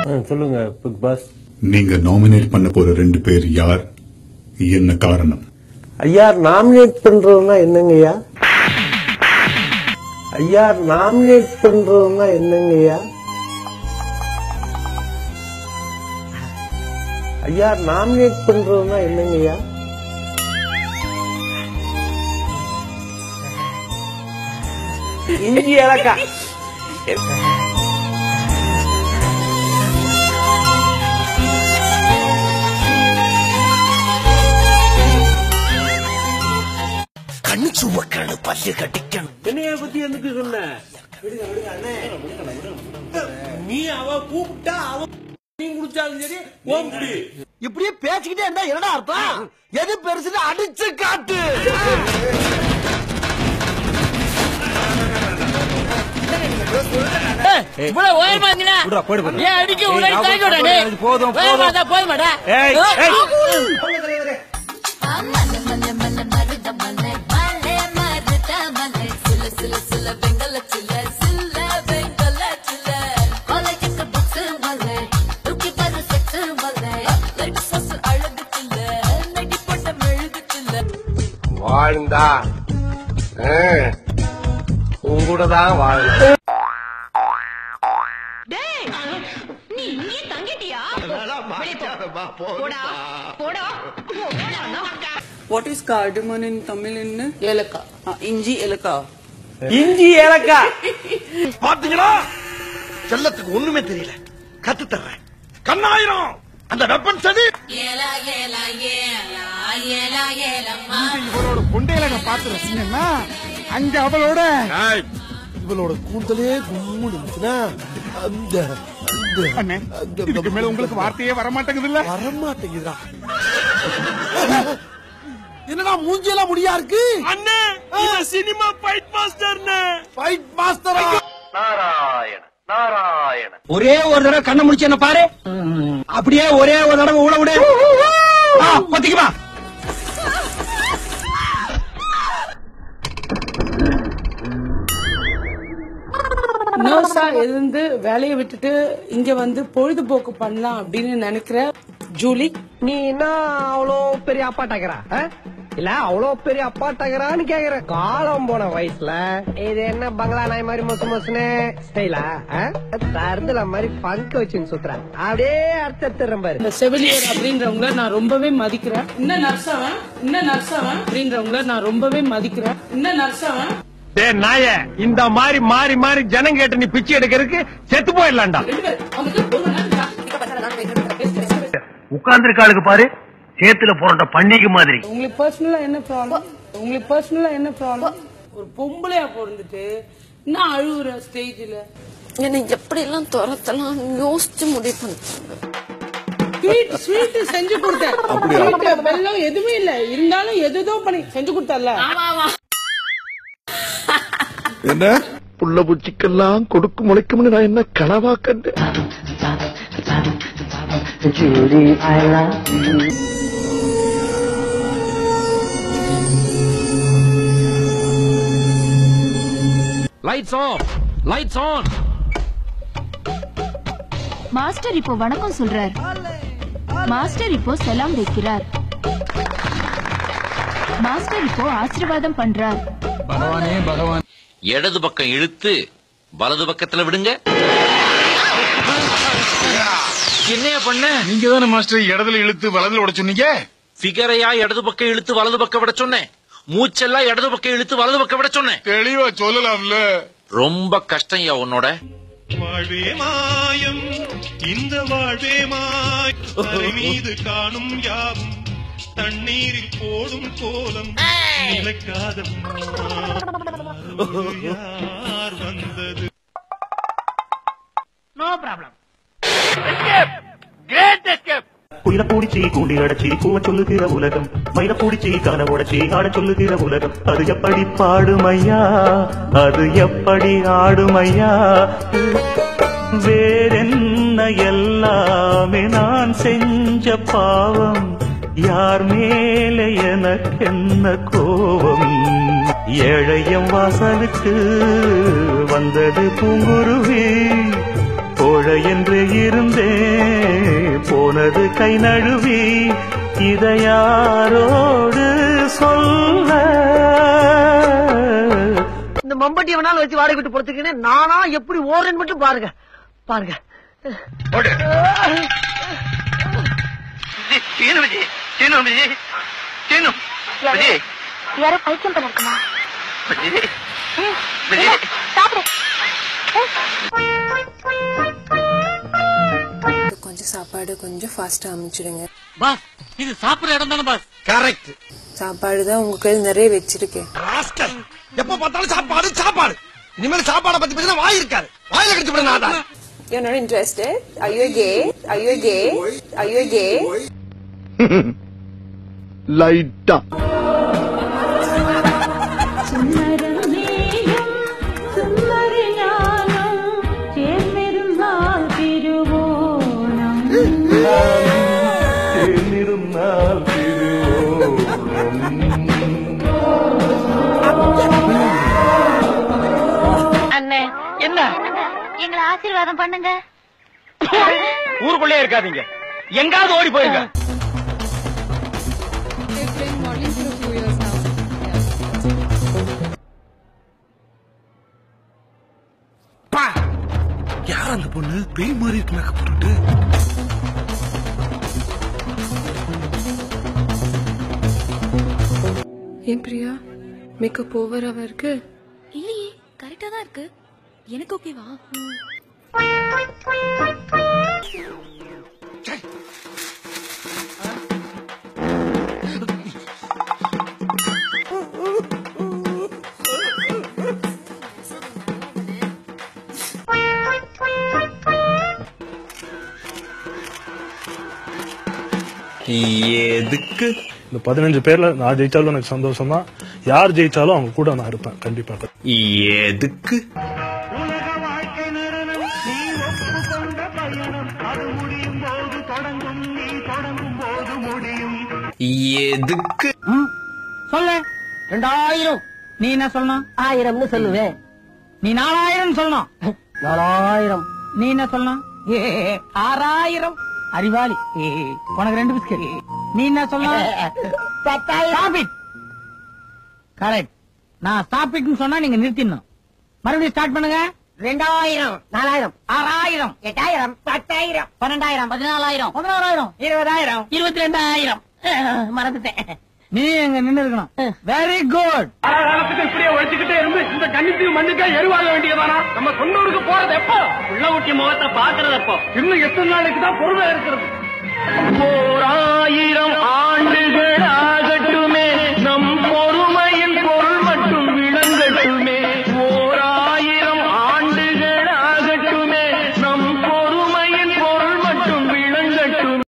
சொல்லுங்க big pass நீங்க nominate பண்ண போற ரெண்டு பேர் யார் என்ன காரணம் ஐயா நாமினேட் பண்றதுன்னா என்னங்கய்யா ஐயா நாமினேட் பண்றதுன்னா என்னங்கய்யா ஐயா நாமினேட் பண்றதுன்னா என்னங்கய்யா இஞ்சி ஏலக்காய் கண்ணு சுவக்கணு பல்லு கட்டிக்கணும் என்னைய பத்தி எதுக்கு சொன்ன நீ அவ கூப்பிட்டா அவ நீ குடிச்சாலும் சரி ஓம் குடி இப்படியே பேசிக்கிட்டே இருந்தா என்னடா அர்த்தம் எது பெருசுன்னு அடிச்சு காட்டு இவ்வளவு உயரமா இருந்தீனா ஏன் அடிக்க உடனே தாக்கி விடா டேய் போதும் போதும் போதுமாடா வாழ்ந்தா உங்கூட தான் வாழணும் நீ இங்கே தங்கிட்டியா போடா போடா What is cardamom in Tamil in? ஏலக்கா Uh, inji elaka. இஞ்சி ஏலக்காய் பாத்தீங்களா செல்லத்துக்கு ஒண்ணுமே தெரியல கத்து தர்றேன் கண்ணாயிரம் அந்த வெப்பன் சதி இவளோட கொண்டையில நான் பார்த்து ரசிங்கன்னா அங்க அவளோட இவளோட கூந்தலே கும்முன்னு இருந்துச்சுன்னா அந்த அண்ணே இதுக்கு மேல உங்களுக்கு வார்த்தையே வர மாட்டேங்குது இல்ல வர மாட்டேங்குதா என்னடா மூஞ்சியெல்லாம் முடியா இருக்கு அண்ணே இது சினிமா ஃபைட் மாஸ்டர் ஃபைட் மாஸ்டரா நாராயண நாராயண ஒரே ஒரு தடவை கண்ணை முடிச்சு என்ன பாரு அப்படியே ஒரே ஒரு தடவை ஊழ விடு பத்திக்குமா நர்ஸா இருந்து வேலையை விட்டுட்டு இங்க வந்து பொழுதுபோக்கு பண்ணலாம் அப்படின்னு நினைக்கிற ஜூலி நீ என்ன அவ்வளோ பெரிய அப்பாட்டாக்கிறா இல்ல அவ்வளோ பெரிய அப்பாட்டாக்கிறான்னு கேக்குற காலம் போன வயசுல இது என்ன பங்களா நாய் மாதிரி மொசு மொசுன்னு ஸ்டைலா தருதல மாதிரி பங்கு வச்சுன்னு சுத்துறேன் அப்படியே அர்த்த திரும்பாரு இந்த செவிலியர் அப்படின்றவங்கள நான் ரொம்பவே மதிக்கிறேன் இன்னும் நர்ஸ் அவன் இன்னும் நர்ஸ் அவன் அப்படின்றவங்கள நான் ரொம்பவே மதிக்கிறேன் இன்னும் நர்ஸ் அவன் டே நாய இந்த மாதிரி மாறி மாறி ஜனம் கேட்டு நீ பிச்சை எடுக்கிறதுக்கு செத்து போயிடலாம்டா ரெண்டு பேர் அவங்களுக்கு ஒரு மணி நேரம் பேசுறேன். உட்கார்ந்துருக்காளுக்கு பாரு சேத்துல போற பண்டிகை மாதிரி உங்களுக்கு பர்சனலா என்ன ப்ராப்ளம் உங்களுக்கு பர்சனலா என்ன ப்ராப்ளம் ஒரு பொம்பளையா பிறந்துட்டு என்ன அழுகுற ஸ்டேஜ்ல என்னை எப்படி எல்லாம் துரத்தலாம் யோசிச்சு முடிவு பண்ணிட்டாங்க ஸ்வீட் ஸ்வீட் செஞ்சு கொடுத்தேன் Sweet, வெல்லம் எதுவுமே இல்ல இருந்தாலும் எதுதோ பண்ணி செஞ்சு கொடுத்தல என்ன புள்ள பூச்சிக்கெல்லாம் கொடுக்கு முளைக்கும்னு நான் என்ன கனவா கண்டேன் lights on lights on master இப்போ வணக்கம் சொல்றார் மாஸ்டர் இப்போ செலாம் வைக்கிறார் மாஸ்டர் இப்போ ஆசீர்வாதம் பண்றார் இடது பக்கம் இழுத்து வலது பக்கத்துல விடுங்க என்னையா பண்ண நீங்க தானே மாஸ்டர் இடத்துல இழுத்து வலதுல விட சொன்னீங்க ஃபிகரையா இடது பக்கம் இழுத்து வலது பக்கம் விட சொன்னேன் மூச்செல்லாம் இடது பக்கம் இழுத்து வலது பக்கம் விட சொன்னேன் தெளிவா சொல்லலாம்ல ரொம்ப கஷ்டம் ஐயா உன்னோட வாழ்வே மாயம் இந்த வாழ்வே மாய் தரை மீது காணும் யாவும் தண்ணீரில் போடும் கோலம் நிலைக்காதம்மா யார் வந்தது குயில பூடிச்சி கூண்டி அடைச்சி கூவ சொல்லுகிற உலகம் மயில பூடிச்சி காண உடைச்சி ஆட சொல்லுகிற உலகம் அது எப்படி பாடுமையா அது எப்படி ஆடுமையா வேறென்ன எல்லாமே நான் செஞ்ச பாவம் யார் மேலே எனக்கென்ன கோபம் ஏழையம் வாசலுக்கு வந்தது பூங்குருவி கோழை என்று இருந்தேன் சொன்னது கை நழுவி இதை யாரோடு சொல்ல இந்த மம்பட்டி வேணாலும் வச்சு வாடகை விட்டு பொறுத்துக்கின்னு நானா எப்படி ஓடுறேன்னு மட்டும் பாருங்க பாருங்க யாரோ பைத்தியம் பண்ணிருக்குமா கொஞ்சம் சாப்பாடு கொஞ்சம் ஃபாஸ்டா அமைச்சிடுங்க பாஸ் இது சாப்பிடுற இடம் தானே பாஸ் கரெக்ட் சாப்பாடு தான் உங்க கையில் நிறைய வச்சிருக்கேன் ராஸ்கல் எப்ப பார்த்தாலும் சாப்பாடு சாப்பாடு இனிமேல் சாப்பாடை பத்தி பேசினா வாய் இருக்காது வாயில கடிச்சு விட நான் You're not interested? Are you gay? Are you gay? Are you gay? லைட்டா சேர்ந்திருந்தால் அண்ணே என்ன எங்களை ஆசீர்வாதம் பண்ணுங்க ஊருக்குள்ளே இருக்காதீங்க எங்காவது ஓடி போயிருங்க யார் அந்த பொண்ணு பேய் மாதிரி இருக்கு மேக்கப் போட்டுட்டு ஏன் பிரியா மேக்கப் ஓவராவா இருக்கு இல்லையே கரெக்டா தான் இருக்கு எனக்கு ஓகேவா எதுக்கு இந்த பதினஞ்சு பேர்ல நான் ஜெயிச்சாலும் எனக்கு சந்தோஷம் தான் யார் ஜெயிச்சாலும் அவங்க கூட நான் இருப்பேன் கண்டிப்பாக எதுக்கு எதுக்கு சொல்லு ரெண்டாயிரம் நீ என்ன சொல்லணும் ஆயிரம்னு சொல்லுவேன் நீ நாலாயிரம் சொல்லணும் நாலாயிரம் நீ என்ன சொல்லணும் ஏ, ஆறாயிரம் அறிவாளி ஏ, உனக்கு ரெண்டு பிஸ்கட் நீ என்ன சொல்லணும் பத்தாயிரம் கரெக்ட் நான் ஸ்டாப் இட்னு சொன்னா நீங்க நிறுத்திடணும் மறுபடியும் ஸ்டார்ட் பண்ணுங்க ரெண்டாயிரம் நாலாயிரம் ஆறாயிரம் எட்டாயிரம் பத்தாயிரம் பன்னெண்டாயிரம் பதினாலாயிரம் பதினாறாயிரம் இருபதாயிரம் இருபத்தி ரெண்டாயிரம் மறந்துட்டேன் நீ எங்க நின்னு இருக்கணும் வெரி குட் காலத்துக்கு இப்படியே உழைச்சுக்கிட்டே இருந்து இந்த கன்னித்தீவு மண்ணுக்கே எருவாக வேண்டியதானா நம்ம சொன்னூருக்கு போறது எப்போ உள்ள ஊட்டி முகத்தை பாக்குறது எப்போ இன்னும் எத்தனை நாளைக்கு தான் பொறுமை இருக்கிறது